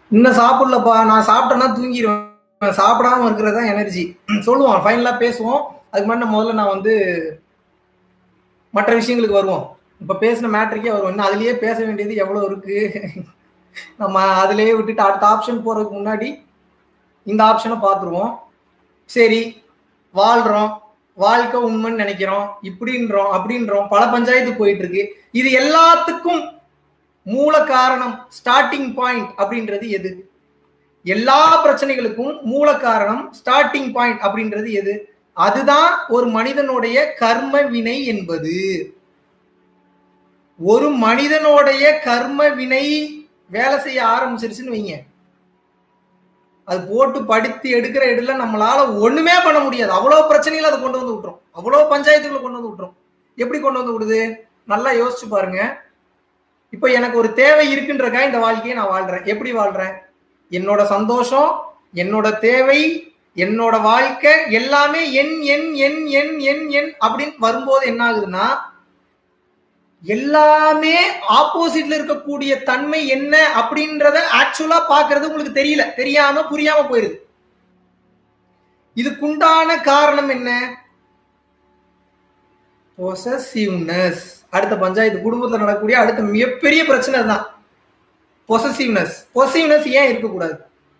இன்னும் சாப்பிடலப்பா நான் சாப்பிட்டேன்னா தூங்கிடுவேன் சாப்பிடாம இருக்கிறது தான் எனர்ஜி சொல்லுவோம் ஃபைனலாக பேசுவோம் அதுக்கு முன்னாடி முதல்ல நான் வந்து மற்ற விஷயங்களுக்கு வருவோம் இப்போ பேசின மேட்ருக்கே வருவோம் இன்னும் அதுலயே பேச வேண்டியது எவ்வளோ இருக்கு நம்ம அதுலயே விட்டுட்டு அடுத்த ஆப்ஷன் போறதுக்கு முன்னாடி இந்த ஆப்ஷனை பார்த்துருவோம் சரி வாழ்றோம் வாழ்க்கை உண்மைன்னு நினைக்கிறோம் இப்படின்றோம் அப்படின்றோம் பல பஞ்சாயத்து போயிட்டு இருக்கு இது எல்லாத்துக்கும் மூல காரணம் ஸ்டார்டிங் பாயிண்ட் அப்படின்றது எது எல்லா பிரச்சனைகளுக்கும் மூல காரணம் ஸ்டார்டிங் பாயிண்ட் அப்படின்றது எது அதுதான் ஒரு மனிதனுடைய கர்ம வினை என்பது ஒரு மனிதனுடைய கர்ம வினை வேலை செய்ய ஆரம்பிச்சிருச்சுன்னு வைங்க அது போட்டு படித்து எடுக்கிற இடத்துல நம்மளால ஒண்ணுமே பண்ண முடியாது அவ்வளவு பிரச்சனைகளை அதை கொண்டு வந்து விட்டுரும் அவ்வளவு பஞ்சாயத்துகளை கொண்டு வந்து விட்டுரும் எப்படி கொண்டு வந்து விடுது நல்லா யோசிச்சு பாருங்க இப்போ எனக்கு ஒரு தேவை இருக்குன்றக்கா இந்த வாழ்க்கையை நான் வாழ்றேன் எப்படி வாழ்றேன் என்னோட சந்தோஷம் என்னோட தேவை என்னோட வாழ்க்கை எல்லாமே என் என் என் என் என் என் அப்படின்னு வரும்போது என்ன ஆகுதுன்னா எல்லாமே ஆப்போசிட்ல இருக்கக்கூடிய தன்மை என்ன அப்படின்றத ஆக்சுவலா பாக்குறது உங்களுக்கு தெரியல தெரியாம புரியாம போயிருது இதுக்குண்டான காரணம் என்ன பொசசிவ்னஸ் அடுத்த பஞ்சாயத்து குடும்பத்துல நடக்கக்கூடிய அடுத்த மிகப்பெரிய பிரச்சனை தான் பொசசிவ்னஸ் பொசசிவ்னஸ் ஏன் இருக்கக்கூடாது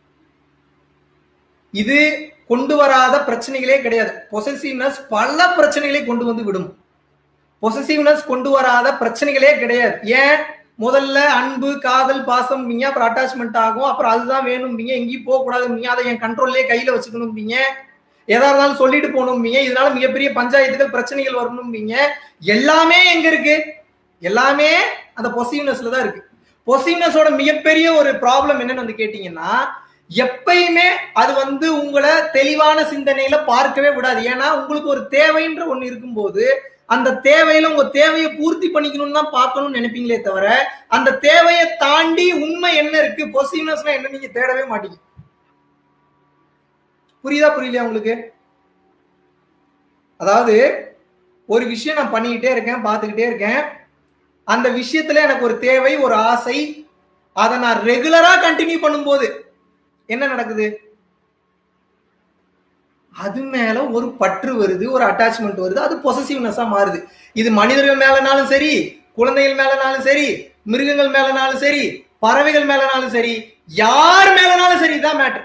இது கொண்டு வராத பிரச்சனைகளே கிடையாது பொசசிவ்னஸ் பல பிரச்சனைகளை கொண்டு வந்து விடும் பொசசிவ்னஸ் கொண்டு வராத பிரச்சனைகளே கிடையாது ஏன் முதல்ல அன்பு காதல் பாசம் அப்புறம் அட்டாச்மெண்ட் ஆகும் அப்புறம் அதுதான் வேணும்பீங்க எங்கேயும் போக கூடாதும்பீங்க அதை என் கண்ட்ரோல்லே கையில வச்சுக்கணும்பீங்க எதா இருந்தாலும் சொல்லிட்டு போகணும்பீங்க இதனால மிகப்பெரிய பஞ்சாயத்துகள் பிரச்சனைகள் வரணும்பீங்க எல்லாமே எங்க இருக்கு எல்லாமே அந்த பொசிவ்னஸ்ல தான் இருக்கு பொசிவ்னஸோட மிகப்பெரிய ஒரு ப்ராப்ளம் என்னன்னு வந்து கேட்டீங்கன்னா எப்பயுமே அது வந்து உங்களை தெளிவான சிந்தனையில பார்க்கவே விடாது ஏன்னா உங்களுக்கு ஒரு தேவைன்ற ஒண்ணு இருக்கும்போது அந்த தேவையில உங்க தேவையை பூர்த்தி பண்ணிக்கணும்னு தான் பார்க்கணும்னு நினைப்பீங்களே தவிர அந்த தேவையை தாண்டி உண்மை என்ன இருக்கு பொசிவ்னஸ்னா என்ன நீங்க தேடவே மாட்டீங்க புரியுதா புரியலையா உங்களுக்கு அதாவது ஒரு விஷயம் நான் பண்ணிக்கிட்டே இருக்கேன் பார்த்துக்கிட்டே இருக்கேன் அந்த விஷயத்துல எனக்கு ஒரு தேவை ஒரு ஆசை அதை நான் ரெகுலரா கண்டினியூ பண்ணும்போது என்ன நடக்குது அது மேல ஒரு பற்று வருது ஒரு அட்டாச்மெண்ட் வருது அது பொசசிவ்னஸா மாறுது இது மனிதர்கள் மேலனாலும் சரி குழந்தைகள் மேலனாலும் சரி மிருகங்கள் மேலனாலும் சரி பறவைகள் மேலனாலும் சரி யார் மேலனாலும் சரி இதான் மேட்டர்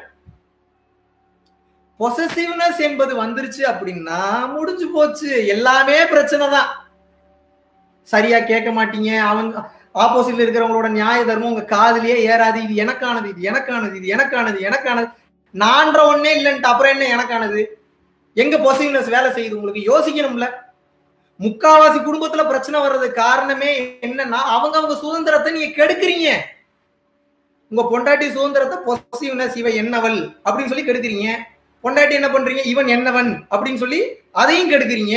பொசசிவ்னஸ் என்பது வந்துருச்சு அப்படின்னா முடிஞ்சு போச்சு எல்லாமே பிரச்சனை தான் சரியா கேட்க மாட்டீங்க அவங்க ஆப்போசிட்ல இருக்கிறவங்களோட நியாய தர்மம் உங்க காதுலயே ஏறாது இது எனக்கானது இது எனக்கானது இது எனக்கானது எனக்கானது நான்ற ஒன்னே இல்லைன்ட்டு அப்புறம் என்ன எனக்கானது எங்க பொசிவ்னஸ் வேலை செய்யுது உங்களுக்கு யோசிக்கணும்ல முக்காவாசி குடும்பத்துல பிரச்சனை வர்றது காரணமே என்னன்னா அவங்க அவங்க சுதந்திரத்தை நீங்க கெடுக்குறீங்க உங்க பொண்டாட்டி சுதந்திரத்தை பொசிவ்னஸ் இவ என்னவள் அப்படின்னு சொல்லி கெடுக்குறீங்க பொண்டாட்டி என்ன பண்றீங்க இவன் என்னவன் அப்படின்னு சொல்லி அதையும் கெடுக்குறீங்க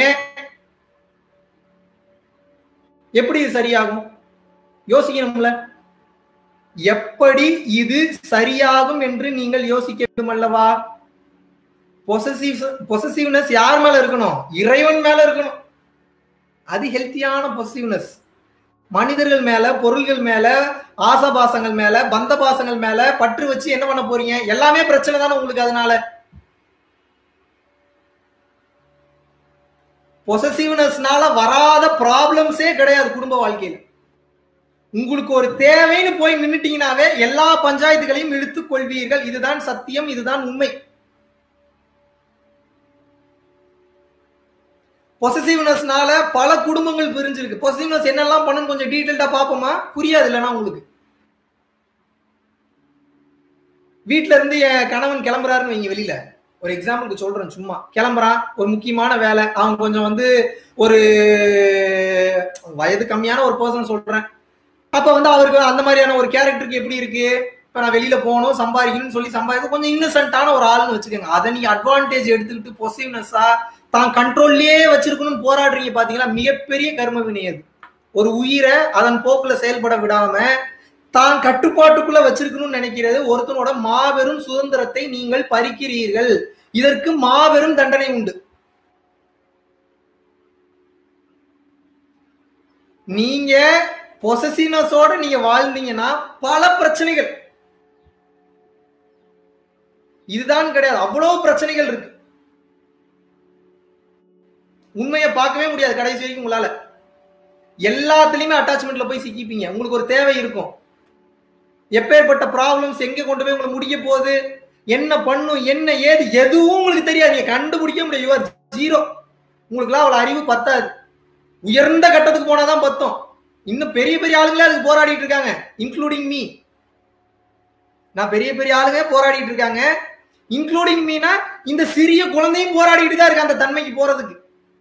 எப்படி இது சரியாகும் யோசிக்கணும்ல எப்படி இது சரியாகும் என்று நீங்கள் யோசிக்க வேண்டும் அல்லவா பொசசிவ் பொசசிவ்னஸ் யார் மேல இருக்கணும் இறைவன் மேல இருக்கணும் அது ஹெல்த்தியான பொசிவ்னஸ் மனிதர்கள் மேல பொருள்கள் மேல ஆசபாசங்கள் மேல பந்த பாசங்கள் மேல பற்று வச்சு என்ன பண்ண போறீங்க எல்லாமே பிரச்சனை தானே உங்களுக்கு அதனால பொசசிவ்னஸ்னால வராத ப்ராப்ளம்ஸே கிடையாது குடும்ப வாழ்க்கையில உங்களுக்கு ஒரு தேவைன்னு போய் நின்னுட்டீங்கனாவே எல்லா பஞ்சாயத்துகளையும் இழுத்துக் கொள்வீர்கள் இதுதான் சத்தியம் இதுதான் உண்மை பொசசிவ்னஸ்னால பல குடும்பங்கள் பிரிஞ்சிருக்கு பொசசிவ்னஸ் என்னெல்லாம் பண்ணணும் கொஞ்சம் டீட்டெயில்டா பார்ப்போமா புரியாது இல்லைன்னா உங்களுக்கு வீட்ல இருந்து என் கணவன் கிளம்புறாருன்னு வைங்க வெளியில ஒரு எக்ஸாம்பிளுக்கு சொல்றேன் சும்மா கிளம்புறான் ஒரு முக்கியமான வேலை அவன் கொஞ்சம் வந்து ஒரு வயது கம்மியான ஒரு பர்சன் சொல்றேன் அப்ப வந்து அவருக்கு அந்த மாதிரியான ஒரு கேரக்டருக்கு எப்படி இருக்கு இப்ப நான் வெளியில போகணும் சம்பாதிக்கணும்னு சொல்லி சம்பாதிக்க கொஞ்சம் இன்னசென்ட்டான ஒரு ஆள்னு வச்சுக்கோங்க அதை நீங்க அட்வான்டேஜ் எடுத்துக்கிட்டு பொசிவ்னஸா தான் கண்ட்ரோல்லயே வச்சிருக்கணும்னு போராடுறீங்க பாத்தீங்களா மிகப்பெரிய கர்ம வினை அது ஒரு உயிரை அதன் போக்குல செயல்பட விடாம தான் கட்டுப்பாட்டுக்குள்ள வச்சிருக்கணும்னு நினைக்கிறது ஒருத்தனோட மாபெரும் சுதந்திரத்தை நீங்கள் பறிக்கிறீர்கள் இதற்கு மாபெரும் தண்டனை உண்டு நீங்க பொசசிவ்னஸோட நீங்க வாழ்ந்தீங்கன்னா பல பிரச்சனைகள் இதுதான் கிடையாது அவ்வளவு பிரச்சனைகள் இருக்கு உண்மையை பார்க்கவே முடியாது கடைசி வரைக்கும் உங்களால எல்லாத்துலயுமே அட்டாச்மெண்ட்ல போய் சிக்கிப்பீங்க உங்களுக்கு ஒரு தேவை இருக்கும் எப்பேற்பட்ட ப்ராப்ளம்ஸ் எங்க கொண்டு போய் உங்களை முடிக்க போகுது என்ன பண்ணும் என்ன ஏது எதுவும் உங்களுக்கு தெரியாது நீங்க கண்டுபிடிக்க முடியாது யுவர் ஜீரோ உங்களுக்குலாம் அவ்வளவு அறிவு பத்தாது உயர்ந்த கட்டத்துக்கு போனாதான் பத்தும் இன்னும் பெரிய பெரிய ஆளுங்களே அதுக்கு போராடிட்டு இருக்காங்க இன்க்ளூடிங் மீ நான் பெரிய பெரிய ஆளுங்க போராடிட்டு இருக்காங்க இன்க்ளூடிங் மீனா இந்த சிறிய குழந்தையும் போராடிட்டு தான் இருக்கு அந்த தன்மைக்கு போறதுக்கு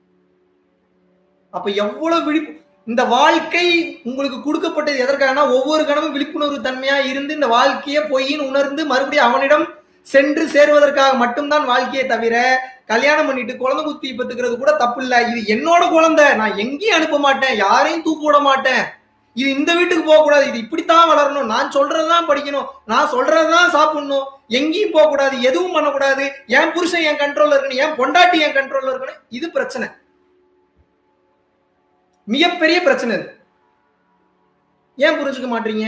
அப்ப எவ்வளவு விழிப்பு இந்த வாழ்க்கை உங்களுக்கு கொடுக்கப்பட்டது எதற்காகனா ஒவ்வொரு கணமும் விழிப்புணர்வு தன்மையா இருந்து இந்த வாழ்க்கையை பொய்ன்னு உணர்ந்து மறுபடியும் அவனிடம் சென்று சேருவதற்காக மட்டும்தான் வாழ்க்கையை தவிர கல்யாணம் பண்ணிட்டு குழந்தை குத்தி பத்துக்கிறது கூட தப்பு இல்ல இது என்னோட குழந்தை நான் எங்கேயும் அனுப்ப மாட்டேன் யாரையும் தூக்க விட மாட்டேன் இது இந்த வீட்டுக்கு போக கூடாது இது இப்படித்தான் வளரணும் நான் சொல்றதுதான் படிக்கணும் நான் சொல்றதுதான் சாப்பிடணும் எங்கேயும் போக கூடாது எதுவும் பண்ணக்கூடாது என் புருஷன் என் கண்ட்ரோல்ல இருக்கணும் என் பொண்டாட்டி என் கண்ட்ரோல்ல இருக்கணும் இது பிரச்சனை மிகப்பெரிய பிரச்சனை இது ஏன் புரிஞ்சுக்க மாட்டீங்க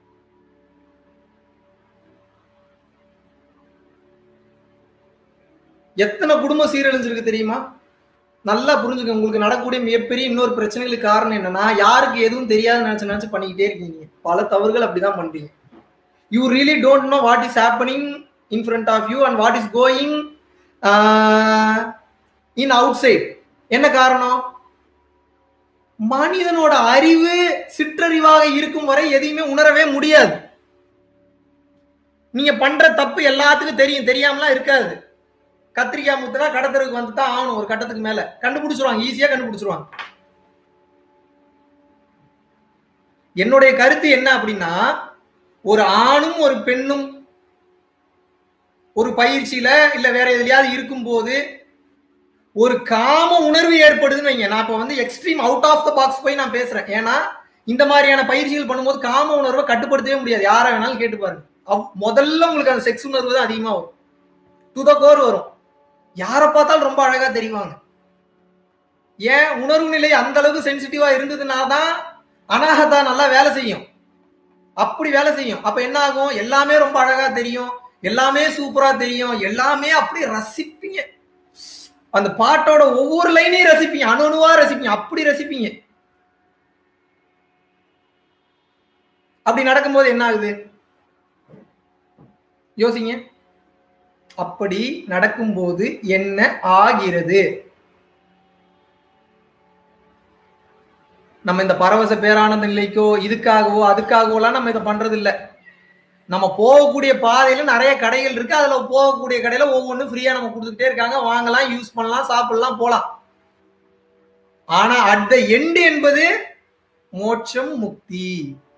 எத்தனை குடும்பம் சீரழிஞ்சிருக்கு தெரியுமா நல்லா புரிஞ்சுக்க உங்களுக்கு நடக்கக்கூடிய மிகப்பெரிய இன்னொரு பிரச்சனைகளுக்கு காரணம் என்னன்னா யாருக்கு எதுவும் தெரியாதுன்னு நினைச்சு நினைச்சு பண்ணிக்கிட்டே இருக்கீங்க பல தவறுகள் அப்படிதான் பண்றீங்க you really don't know what is happening in front of you and what is going in outside என்ன காரணம் மனிதனோட அறிவு சிற்றறிவாக இருக்கும் வரை எதையுமே உணரவே முடியாது நீங்க பண்ற தப்பு எல்லாத்துக்கும் தெரியும் தெரியாமலாம் இருக்காது கத்திரிக்காய் முத்துனா கடத்தருக்கு வந்து தான் ஆகணும் ஒரு கட்டத்துக்கு மேல கண்டுபிடிச்சிருவாங்க ஈஸியா கண்டுபிடிச்சிருவாங்க என்னுடைய கருத்து என்ன அப்படின்னா ஒரு ஆணும் ஒரு பெண்ணும் ஒரு பயிற்சியில இல்ல வேற எதுலயாவது இருக்கும் போது ஒரு காம உணர்வு ஏற்படுதுன்னு வைங்க நான் இப்ப வந்து extreme out of the box போய் நான் பேசுறேன் ஏன்னா இந்த மாதிரியான பயிற்சிகள் பண்ணும்போது காம உணர்வை கட்டுப்படுத்தவே முடியாது யாரை வேணாலும் கேட்டு பாருங்க முதல்ல உங்களுக்கு அந்த செக்ஸ் உணர்வு தான் அதிகமா வரும் டு த கோர் வரும் யாரை பார்த்தாலும் ரொம்ப அழகா தெரிவாங்க ஏன் உணர்வு நிலை அந்த அளவுக்கு சென்சிட்டிவா இருந்ததுனால தான் அனாகதா நல்லா வேலை செய்யும் அப்படி வேலை செய்யும் அப்ப என்ன ஆகும் எல்லாமே ரொம்ப அழகா தெரியும் எல்லாமே சூப்பரா தெரியும் எல்லாமே அப்படி ரசிப்பீங்க அந்த பாட்டோட ஒவ்வொரு லைனையும் ரசிப்பீங்க அணு அணுவா ரசிப்பீங்க அப்படி ரசிப்பீங்க அப்படி நடக்கும்போது என்ன ஆகுது யோசிங்க அப்படி நடக்கும்போது என்ன ஆகிறது நம்ம இந்த பரவச பேரானந்த நிலைக்கோ இதுக்காகவோ அதுக்காகவோலாம் நம்ம இதை பண்றது இல்லை நம்ம போகக்கூடிய பாதையில நிறைய கடைகள் இருக்கு அதுல போகக்கூடிய கடையில ஒவ்வொன்றும் ஃப்ரீயா நம்ம கொடுத்துட்டே இருக்காங்க வாங்கலாம் யூஸ் பண்ணலாம் சாப்பிடலாம் போலாம் ஆனா அட் த எண்டு என்பது மோட்சம் முக்தி